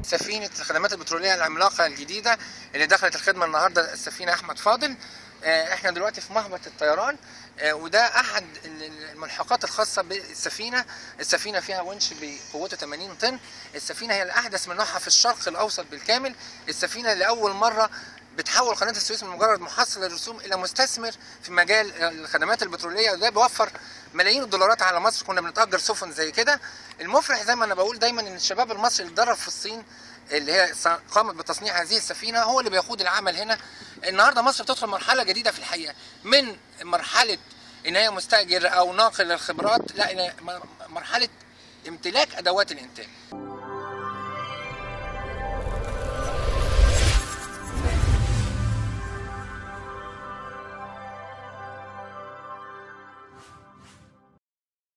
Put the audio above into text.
سفينه الخدمات البتروليه العملاقه الجديده اللي دخلت الخدمه النهارده السفينه احمد فاضل آه، احنا دلوقتي في مهبط الطيران آه، وده احد الملحقات الخاصه بالسفينه السفينه فيها ونش بقوته 80 طن السفينه هي الاحدث من نوعها في الشرق الاوسط بالكامل السفينه لاول مره بتحول قناه السويس من مجرد محصل الرسوم الى مستثمر في مجال الخدمات البتروليه وده بيوفر ملايين الدولارات على مصر كنا بنتاجر سفن زي كده المفرح زي ما انا بقول دايما ان الشباب المصري اللي اتدرب في الصين اللي هي قامت بتصنيع هذه السفينه هو اللي بيقود العمل هنا النهارده مصر بتدخل مرحله جديده في الحقيقه من مرحله ان هي مستاجر او ناقل الخبرات لا الى مرحله امتلاك ادوات الانتاج